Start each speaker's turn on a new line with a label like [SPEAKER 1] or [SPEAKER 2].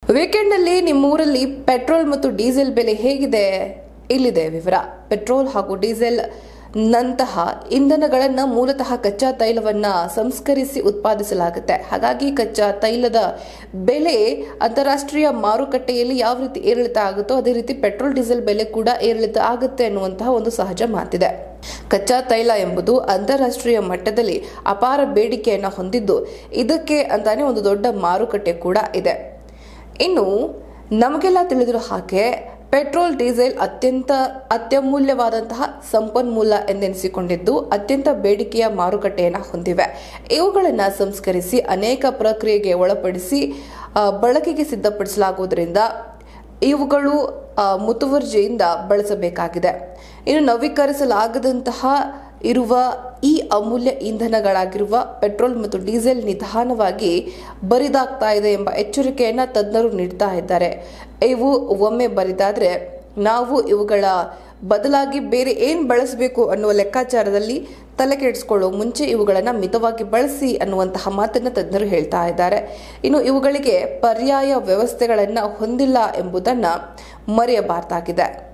[SPEAKER 1] ವೀಕೆಂಡ್ನಲ್ಲಿ ನಿಮ್ಮೂರಲ್ಲಿ ಪೆಟ್ರೋಲ್ ಮತ್ತು ಡೀಸೆಲ್ ಬೆಲೆ ಹೇಗಿದೆ ಇಲ್ಲಿದೆ ವಿವರ ಪೆಟ್ರೋಲ್ ಹಾಗೂ ಡೀಸೆಲ್ ನಂತಹ ಇಂಧನಗಳನ್ನು ಮೂಲತಃ ಕಚ್ಚಾ ತೈಲವನ್ನ ಸಂಸ್ಕರಿಸಿ ಉತ್ಪಾದಿಸಲಾಗುತ್ತೆ ಹಾಗಾಗಿ ಕಚ್ಚಾ ತೈಲದ ಬೆಲೆ ಅಂತಾರಾಷ್ಟ್ರೀಯ ಮಾರುಕಟ್ಟೆಯಲ್ಲಿ ಯಾವ ರೀತಿ ಏರಿಳಿತ ಆಗುತ್ತೋ ಅದೇ ರೀತಿ ಪೆಟ್ರೋಲ್ ಡೀಸೆಲ್ ಬೆಲೆ ಕೂಡ ಏರಿಳಿತ ಆಗುತ್ತೆ ಅನ್ನುವಂತಹ ಒಂದು ಸಹಜ ಮಾತಿದೆ ಕಚ್ಚಾ ತೈಲ ಎಂಬುದು ಅಂತಾರಾಷ್ಟ್ರೀಯ ಮಟ್ಟದಲ್ಲಿ ಅಪಾರ ಬೇಡಿಕೆಯನ್ನು ಹೊಂದಿದ್ದು ಇದಕ್ಕೆ ಅಂತಾನೆ ಒಂದು ದೊಡ್ಡ ಮಾರುಕಟ್ಟೆ ಕೂಡ ಇದೆ ಇನ್ನು ನಮಗೆಲ್ಲ ತಿಳಿದಿರೋ ಹಾಗೆ ಪೆಟ್ರೋಲ್ ಡೀಸೆಲ್ ಅತ್ಯಂತ ಅತ್ಯಮೂಲ್ಯವಾದಂತಹ ಸಂಪನ್ಮೂಲ ಎಂದೆನಿಸಿಕೊಂಡಿದ್ದು ಅತ್ಯಂತ ಬೇಡಿಕೆಯ ಮಾರುಕಟ್ಟೆಯನ್ನು ಹೊಂದಿವೆ ಇವುಗಳನ್ನು ಸಂಸ್ಕರಿಸಿ ಅನೇಕ ಪ್ರಕ್ರಿಯೆಗೆ ಒಳಪಡಿಸಿ ಆ, ಬಳಕೆಗೆ ಸಿದ್ಧಪಡಿಸಲಾಗುವುದರಿಂದ ಇವುಗಳು ಆ, ಮುತುವರ್ಜಿಯಿಂದ ಬಳಸಬೇಕಾಗಿದೆ ಇನ್ನು ನವೀಕರಿಸಲಾಗದಂತಹ ಇರುವ ಈ ಅಮೂಲ್ಯ ಇಂಧನಗಳಾಗಿರುವ ಪೆಟ್ರೋಲ್ ಮತ್ತು ಡೀಸೆಲ್ ನಿಧಾನವಾಗಿ ಬರಿದಾಗ್ತಾ ಇದೆ ಎಂಬ ಎಚ್ಚರಿಕೆಯನ್ನ ತಜ್ಞರು ನೀಡ್ತಾ ಇದ್ದಾರೆ ಇವು ಒಮ್ಮೆ ಬರಿದಾದ್ರೆ ನಾವು ಇವುಗಳ ಬದಲಾಗಿ ಬೇರೆ ಏನು ಬಳಸಬೇಕು ಅನ್ನುವ ಲೆಕ್ಕಾಚಾರದಲ್ಲಿ ತಲೆ ಕೆಡಿಸ್ಕೊಳ್ಳೋ ಮುಂಚೆ ಇವುಗಳನ್ನು ಮಿತವಾಗಿ ಬಳಸಿ ಅನ್ನುವಂತಹ ಮಾತನ್ನು ತಜ್ಞರು ಹೇಳ್ತಾ ಇದ್ದಾರೆ ಇನ್ನು ಇವುಗಳಿಗೆ ಪರ್ಯಾಯ ವ್ಯವಸ್ಥೆಗಳನ್ನು ಹೊಂದಿಲ್ಲ ಎಂಬುದನ್ನು ಮರೆಯಬಾರ್ದಾಗಿದೆ